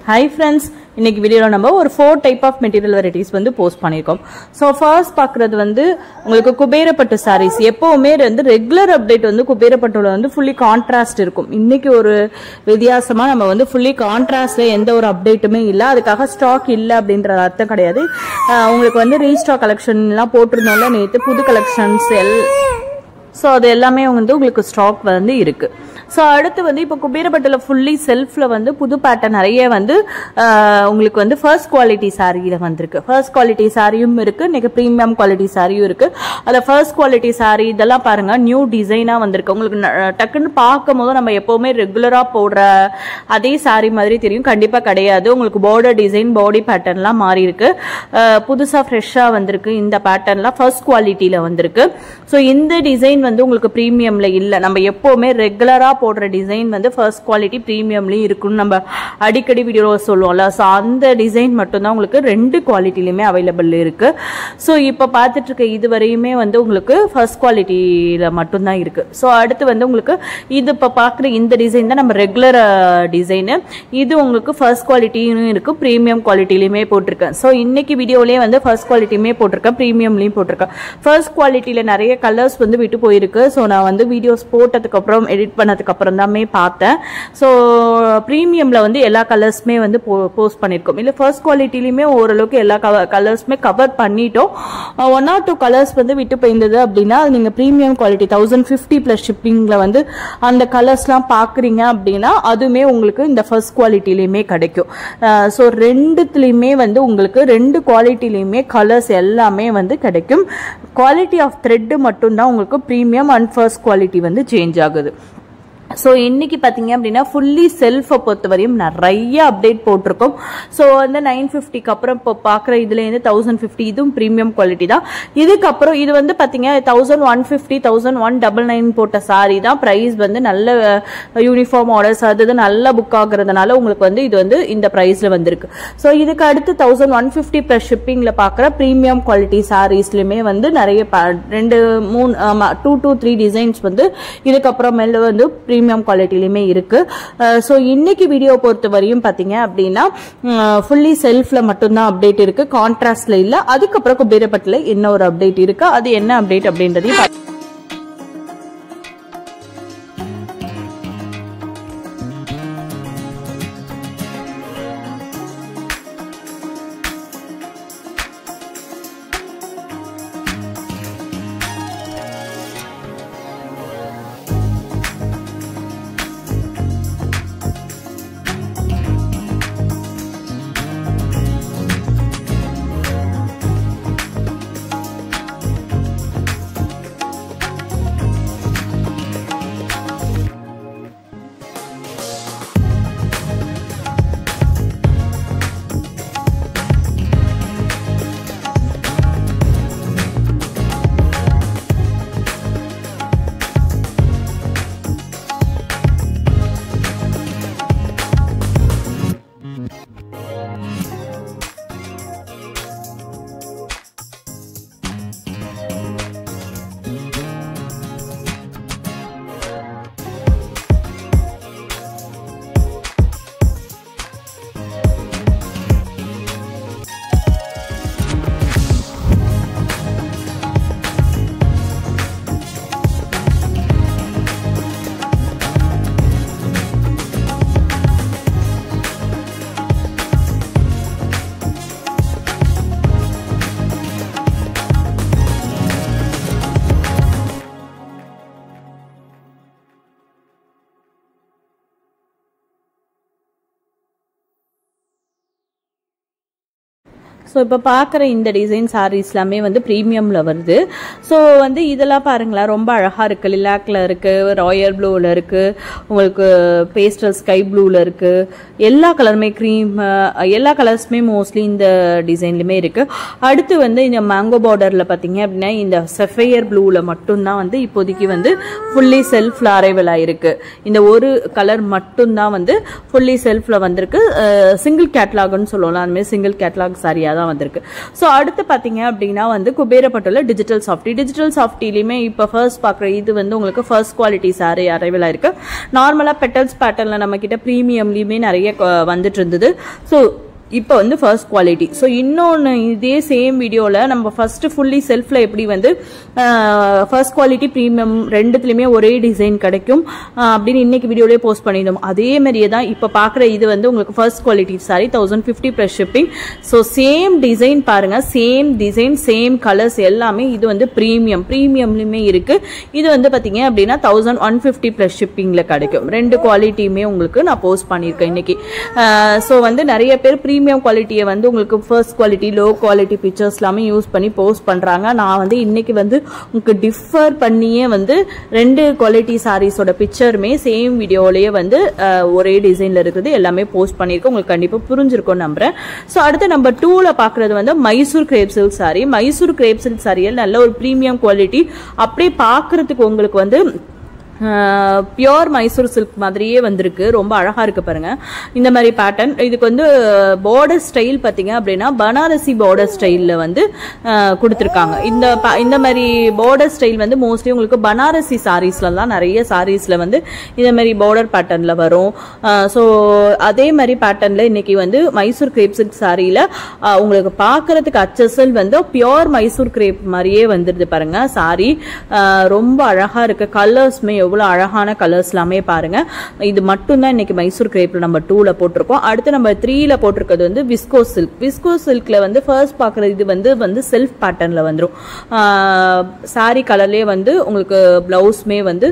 hi friends இன்னைக்கு வீடியோவில் நம்ம ஒரு four type of material varieties வந்து போஸ்ட் பண்ணியிருக்கோம் ஸோ ஃபர்ஸ்ட் பார்க்குறது வந்து உங்களுக்கு குபேரப்பட்டு சாரீஸ் எப்போவுமே வந்து ரெகுலர் அப்டேட் வந்து குபேரப்பட்டுல வந்து ஃபுல்லி கான்ட்ராஸ்ட் இருக்கும் இன்னைக்கு ஒரு வித்தியாசமாக நம்ம வந்து ஃபுல்லி கான்ட்ராஸ்ட்ல எந்த ஒரு அப்டேட்டுமே இல்லை அதுக்காக ஸ்டாக் இல்லை அப்படின்ற அர்த்தம் கிடையாது அஹ் உங்களுக்கு வந்து ரீஸ்டாக் கலெக்ஷன்லாம் போட்டிருந்தோம்ல நேற்று புது கலெக்ஷன்ஸ் எல் ஸோ அது எல்லாமே வந்து உங்களுக்கு ஸ்டாக் வந்து இருக்கு ஸோ அடுத்து வந்து இப்போ குபேரப்பட்டில் ஃபுல்லி செல்ஃபில் வந்து புது பேட்டர்ன் நிறைய வந்து ஆஹ், உங்களுக்கு வந்து ஃபர்ஸ்ட் குவாலிட்டி சாரியில் வந்திருக்கு ஃபர்ஸ்ட் குவாலிட்டி சாரியும் இருக்கு இன்னைக்கு ப்ரீமியம் குவாலிட்டி சாரியும் இருக்கு அதில் ஃபர்ஸ்ட் குவாலிட்டி சாரி இதெல்லாம் பாருங்க நியூ டிசைனாக வந்திருக்கு உங்களுக்கு ந- டக்குன்னு பார்க்கும் போது நம்ம எப்போவுமே ரெகுலராக போடுற அதே சாரி மாதிரி தெரியும் கண்டிப்பாக கிடையாது உங்களுக்கு பார்டர் டிசைன் பாடி பேட்டர்ன்லாம் மாறி இருக்கு ஆஹ், புதுசா ஃப்ரெஷ்ஷாக வந்திருக்கு இந்த பேட்டர்ன்லாம் ஃபர்ஸ்ட் குவாலிட்டியில் வந்திருக்கு ஸோ இந்த டிசைன் வந்து உங்களுக்கு ப்ரீமியம்ல இல்லை நம்ம எப்போவுமே ரெகுலராக போடுற டிசைன் வந்து ஃபர்ஸ்ட் குவாலிட்டி ப்ரீமியம்லையும் இருக்குன்னு நம்ம அடிக்கடி வீடியோ சொல்லுவோம்ல ஸோ அந்த டிசைன் மட்டும்தான் உங்களுக்கு ரெண்டு குவாலிட்டிலையுமே அவைலபிள் இருக்கு ஸோ இப்போ பார்த்துட்டு இருக்க இது வரையுமே வந்து உங்களுக்கு ஃபர்ஸ்ட் குவாலிட்டியில் மட்டும்தான் இருக்கு ஸோ அடுத்து வந்து உங்களுக்கு இது இப்போ பார்க்குற இந்த டிசைன் தான் நம்ம ரெகுலர் டிசைனு இது உங்களுக்கு ஃபர்ஸ்ட் குவாலிட்டியும் இருக்கு ப்ரீமியம் குவாலிட்டிலையுமே போட்டிருக்கேன் ஸோ இன்னைக்கு வீடியோலேயே வந்து ஃபர்ஸ்ட் குவாலிட்டியுமே போட்டிருக்கேன் ப்ரீமியம்லையும் போட்டிருக்கேன் ஃபர்ஸ்ட் குவாலிட்டியில் நிறைய கலர்ஸ் வந்து விட்டு போயிருக்கு ஸோ நான் வந்து வீடியோஸ் போட்டதுக்கு அப்புறம் எடிட் பண்ணதுக்கு அப்புறம் தாமே பார்த்தேன் ஸோ ப்ரீமியமில் வந்து எல்லா கலர்ஸுமே வந்து போஸ்ட் பண்ணியிருக்கோம் இல்லை ஃபர்ஸ்ட் குவாலிட்டிலையுமே ஓரளவுக்கு எல்லா கலர்ஸுமே கவர் பண்ணிட்டோம் ஒன் ஆர் டூ கலர்ஸ் வந்து விட்டு போயிருந்தது அப்படின்னா அது நீங்கள் premium quality thousand fifty plus ஷிப்பிங்கில் வந்து அந்த கலர்ஸ்லாம் பார்க்குறீங்க அப்படின்னா அதுவுமே உங்களுக்கு இந்த ஃபர்ஸ்ட் குவாலிட்டிலையுமே கிடைக்கும் ஸோ ரெண்டுத்துலேயுமே வந்து உங்களுக்கு ரெண்டு குவாலிட்டிலையுமே கலர்ஸ் எல்லாமே வந்து கிடைக்கும் குவாலிட்டி ஆஃப் த்ரெட்டு மட்டும்தான் உங்களுக்கு ப்ரீமியம் அண்ட் ஃபர்ஸ்ட் குவாலிட்டி வந்து சேஞ்ச் ஆகுது ஸோ இன்னைக்கு பார்த்தீங்க அப்படின்னா ஃபுல்லி செல்ஃபை பொறுத்தவரையும் நிறைய அப்டேட் போட்டிருக்கோம் ஸோ வந்து நைன் ஃபிஃப்டிக்கு அப்புறம் இப்போ பார்க்குற இதுலேருந்து தௌசண்ட் ஃபிஃப்டி இதுவும் ப்ரீமியம் குவாலிட்டி தான் இதுக்கப்புறம் இது வந்து பார்த்தீங்க thousand one fifty thousand one double nine போட்ட சாரி தான் ப்ரைஸ் வந்து நல்ல யூனிஃபார்ம் ஆர்டர்ஸ் அது இது நல்ல புக் ஆகுறதுனால உங்களுக்கு வந்து இது வந்து இந்த ப்ரைஸில் வந்திருக்கு ஸோ இதுக்கு அடுத்து தௌசண்ட் ஒன் ஃபிஃப்டி ப்ளஸ் ஷிப்பிங்கில் பார்க்குற ப்ரீமியம் குவாலிட்டி சாரீஸ்லையுமே வந்து நிறைய ப- ரெண்டு மூணு ஆமாம் டூ டூ த்ரீ டிசைன்ஸ் வந்து இதுக்கப்புறமேல வந்து ப்ரீமியம் குவாலிட்டிலையுமே இருக்கு ஸோ இன்னைக்கு வீடியோ பொறுத்த வரையும் பார்த்தீங்க அப்படின்னா ஃபுல்லி செல்ஃபில் மட்டும்தான் அப்டேட் இருக்கு கான்ட்ராஸ்ட்ல இல்லை அதுக்கப்புறம் குபேரப்பட்டில் என்ன ஒரு அப்டேட் இருக்கு அது என்ன அப்டேட் அப்படின்றதையும் பா- ஸோ இப்போ பார்க்குற இந்த டிசைன் சாரீஸ் எல்லாமே வந்து ப்ரீமியமில் வருது ஸோ வந்து இதெல்லாம் பாருங்களேன் ரொம்ப அழகாக இருக்குது லிலாக்கில் இருக்குது ராயல் ப்ளூவில் இருக்குது உங்களுக்கு பேஸ்டல் ஸ்கை ப்ளூவில் இருக்குது எல்லா கலருமே க்ரீம் எல்லா கலர்ஸுமே மோஸ்ட்லி இந்த டிசைன்லையுமே இருக்குது அடுத்து வந்து இந்த மேங்கோ பார்டரில் பார்த்தீங்க அப்படின்னா இந்த செஃபையர் ப்ளூவில் மட்டும்தான் வந்து இப்போதைக்கு வந்து ஃபுல்லி செல்ஃபில் அரைவல் ஆயிருக்கு இந்த ஒரு கலர் மட்டும்தான் வந்து ஃபுல்லி செல்ஃபில் வந்திருக்கு சிங்கிள் கேட்லாக்னு சொல்லுவோம்ல அந்த மாதிரி சிங்கிள் கேட்லாக் சாரியாக தான் தான் வந்திருக்கு ஸோ அடுத்து பார்த்தீங்க அப்படின்னா வந்து குபேரப்பட்டுள்ள டிஜிட்டல் சாஃப்டி டிஜிட்டல் சாஃப்டிலையுமே இப்போ ஃபர்ஸ்ட் பார்க்குற இது வந்து உங்களுக்கு ஃபர்ஸ்ட் குவாலிட்டி சாரி அரைவல் ஆயிருக்கு நார்மலாக பெட்டல்ஸ் பேட்டர்னில் நம்ம கிட்ட ப்ரீமியம்லேயுமே நிறைய கொ- வந்துட்டு இருந்தது ஸோ இப்போ வந்து ஃபர்ஸ்ட் குவாலிட்டி ஸோ இன்னொன்று இதே சேம் வீடியோவில் நம்ம ஃபர்ஸ்ட் ஃபுல்லி செல்ஃபில் எப்படி வந்து ஃபர்ஸ்ட் குவாலிட்டி ப்ரீமியம் ரெண்டுத்துலையுமே ஒரே டிசைன் கிடைக்கும் ஆஹ் அப்படின்னு இன்னைக்கு வீடியோலேயே போஸ்ட் பண்ணியிருந்தோம் அதே மாதிரியே தான் இப்போ பார்க்குற இது வந்து உங்களுக்கு first quality sari thousand fifty plus shipping so same design பாருங்க சேம் டிசைன் சேம் கலர்ஸ் எல்லாமே இது வந்து ப்ரீமியம் ப்ரீமியம்லையுமே இருக்கு இது வந்து பார்த்தீங்க அப்படின்னா தௌசண்ட் ஒன் ஃபிஃப்டி ப்ளஸ் ஷிப்பிங்கில் கிடைக்கும் ரெண்டு குவாலிட்டியுமே உங்களுக்கு நான் போஸ்ட் பண்ணியிருக்கேன் இன்னைக்கு ஸோ வந்து நிறைய பேர் ப்ரீமியம் குவாலிட்டியை வந்து உங்களுக்கு first quality low quality pictures எல்லாமே யூஸ் பண்ணி போஸ்ட் பண்ணுறாங்க நான் வந்து இன்னைக்கு வந்து உங்களுக்கு டிஃபர் பண்ணியே வந்து ரெண்டு குவாலிட்டி சாரீஸோட பிக்சருமே சேம் வீடியோலயே வந்து அஹ், ஒரே டிசைனில் இருக்குது எல்லாமே போஸ்ட் பண்ணியிருக்கோம் உங்களுக்கு கண்டிப்பாக புரிஞ்சிருக்கும் நம்புறேன் ஸோ அடுத்து நம்பர் டூவில் பார்க்குறது வந்து Mysore crepe silk sari Mysore crepe silk சாரியில் நல்ல ஒரு ப்ரீமியம் குவாலிட்டி அப்படியே பார்க்கறதுக்கு உங்களுக்கு வந்து பியோர் மைசூர் சில்க் மாதிரியே வந்திருக்கு ரொம்ப அழகா இருக்கு பாருங்க இந்த மாதிரி பேட்டர்ன் இதுக்கு வந்து பார்டர் ஸ்டைல் பார்த்தீங்க அப்படின்னா பனாரசி பார்டர் ஸ்டைலில் வந்து அஹ், கொடுத்திருக்காங்க இந்த ப- இந்த மாதிரி பார்டர் ஸ்டைல் வந்து மோஸ்ட்லி உங்களுக்கு பனாரசி சாரீஸ்ல தான் நிறைய சாரீஸ்ல வந்து இந்த மாதிரி பார்டர் பேட்டர்ன்ல வரும் ஸோ அதே மாதிரி பேட்டர்ன்ல இன்னைக்கு வந்து மைசூர் கிரேப் சில்க் சாரியில உங்களுக்கு பார்க்கறதுக்கு அச்சசல் வந்து பியோர் மைசூர் கிரேப் மாதிரியே வந்துருது பாருங்க சாரி ரொம்ப அழகா இருக்கு கலர்ஸ்மே எவ்வளவு அழகான கலர்ஸ் எல்லாமே பாருங்க இது மட்டும்தான் இன்னைக்கு மைசூர் கிரேப்ல நம்ம டூல போட்டிருக்கோம் அடுத்து நம்ம த்ரீல போட்டிருக்கிறது வந்து விஸ்கோ சில்க் விஸ்கோ சில்க்ல வந்து ஃபர்ஸ்ட் பார்க்குற இது வந்து வந்து செல்ஃப் பேட்டர்ன்ல வந்துடும் சாரி கலர்லயே வந்து உங்களுக்கு பிளவுஸ்மே வந்து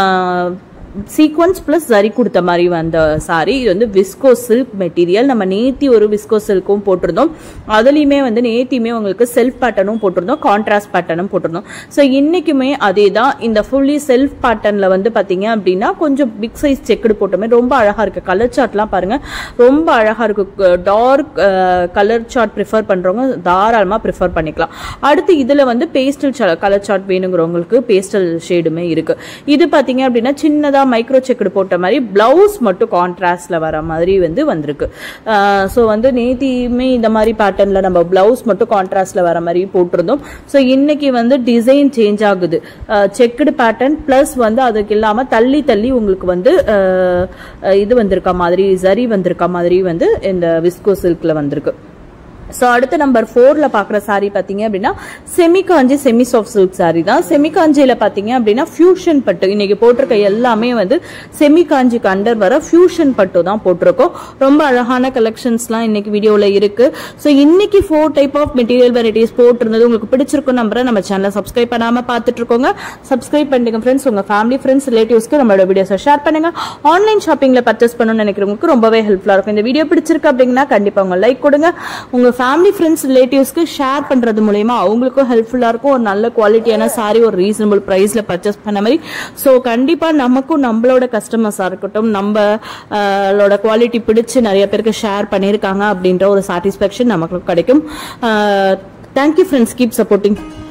சீக்வன்ஸ் ப்ளஸ் ஜரி கொடுத்த மாதிரி வந்த சாரி இது வந்து விஸ்கோ சில்க் மெட்டீரியல் நம்ம நேத்தி ஒரு விஸ்கோ சில்க்கும் போட்டிருந்தோம் அதுலேயுமே வந்து நேத்தியுமே உங்களுக்கு செல்ஃப் பேட்டர்னும் போட்டிருந்தோம் கான்ட்ராஸ்ட் பேட்டர்னும் போட்டிருந்தோம் ஸோ இன்னைக்குமே அதே தான் இந்த ஃபுல்லி செல்ஃப் பேட்டர்னில் வந்து பார்த்தீங்க அப்படின்னா கொஞ்சம் பிக் சைஸ் செக்குடு போட்டோமே ரொம்ப அழகாக இருக்குது கலர் சார்ட்லாம் பாருங்கள் ரொம்ப அழகாக இருக்குது டார்க் கலர் சார்ட் ப்ரிஃபர் பண்ணுறவங்க தாராளமாக ப்ரிஃபர் பண்ணிக்கலாம் அடுத்து இதில் வந்து பேஸ்டல் கலர் சார்ட் வேணுங்கிறவங்களுக்கு பேஸ்டல் ஷேடுமே இருக்குது இது பார்த்தீங்க அப்படின்னா சின்னதாக மைக்ரோ செக்குடு போட்ட மாதிரி பிளவுஸ் மட்டும் கான்ட்ராஸ்டில் வர மாதிரி வந்து வந்திருக்கு ஸோ வந்து நேத்தியுமே இந்த மாதிரி பேட்டர்னில் நம்ம பிளவுஸ் மட்டும் கான்ட்ராஸ்டில் வர மாதிரி போட்டிருந்தோம் ஸோ இன்னைக்கு வந்து டிசைன் சேஞ்ச் ஆகுது செக்குடு பேட்டர்ன் ப்ளஸ் வந்து அதுக்கு இல்லாமல் தள்ளி தள்ளி உங்களுக்கு வந்து அஹ், அஹ், இது வந்திருக்க மாதிரி சரி வந்திருக்க மாதிரி வந்து இந்த விஸ்கோ சில்கில் வந்திருக்கு ஸோ அடுத்து நம்பர் ஃபோரில் பார்க்குற saree பார்த்தீங்க அப்படின்னா semi Kanchi semi soft silk saree தான் செமி காஞ்சியில் பார்த்தீங்க அப்படின்னா ஃபியூஷன் பட்டு இன்னைக்கு போட்டிருக்க எல்லாமே வந்து செமி காஞ்சிக்கு அண்டர் வர ஃபியூஷன் பட்டு தான் போட்டிருக்கோம் ரொம்ப அழகான கலெக்ஷன்ஸ்லாம் இன்னைக்கு வீடியோவில் இருக்கு ஸோ இன்னைக்கு four type of material varieties போட்டிருந்தது உங்களுக்கு பிடிச்சிருக்கும் நம்புறேன் நம்ம சேனலை சப்ஸ்கிரைப் பண்ணாமல் பார்த்துட்டு இருக்கோங்க சப்ஸ்கிரைப் பண்ணுங்க ஃப்ரெண்ட்ஸ் உங்கள் ஃபேமிலி ஃப்ரெண்ட்ஸ் ரிலேட்டிவ்ஸ்க்கு நம்மளோட வீடியோஸை ஷேர் பண்ணுங்க ஆன்லைன் ஷாப்பிங்கில் பர்ச்சேஸ் பண்ணணும்னு நினைக்கிறவங்களுக்கு ரொம்பவே ஹெல்ப்ஃபுல்லாக இருக்கும் இந்த வீடியோ பிடிச்சிருக்கு அப்படின்னா கண்டிப்பாக உங்க லைக் கொடுங்க உங்க ஃபேமிலி ஃப்ரெண்ட்ஸ் ரிலேட்டிவ்ஸ்க்கு ஷேர் பண்றது மூலயமா அவங்களுக்கும் ஹெல்ப்ஃபுல்லாக இருக்கும் ஒரு நல்ல குவாலிட்டியான சாரி ஒரு ரீசனபிள் ப்ரைஸில் பர்ச்சேஸ் பண்ண மாதிரி ஸோ கண்டிப்பாக நமக்கும் நம்மளோட கஸ்டமர்ஸாக இருக்கட்டும் நம்மளோட குவாலிட்டி பிடிச்சு நிறைய பேருக்கு ஷேர் பண்ணியிருக்காங்க அப்படின்ற ஒரு சாட்டிஸ்ஃபேக்ஷன் நமக்கு கிடைக்கும் தேங்க்யூ ஃப்ரெண்ட்ஸ் கீப் சப்போர்ட்டிங்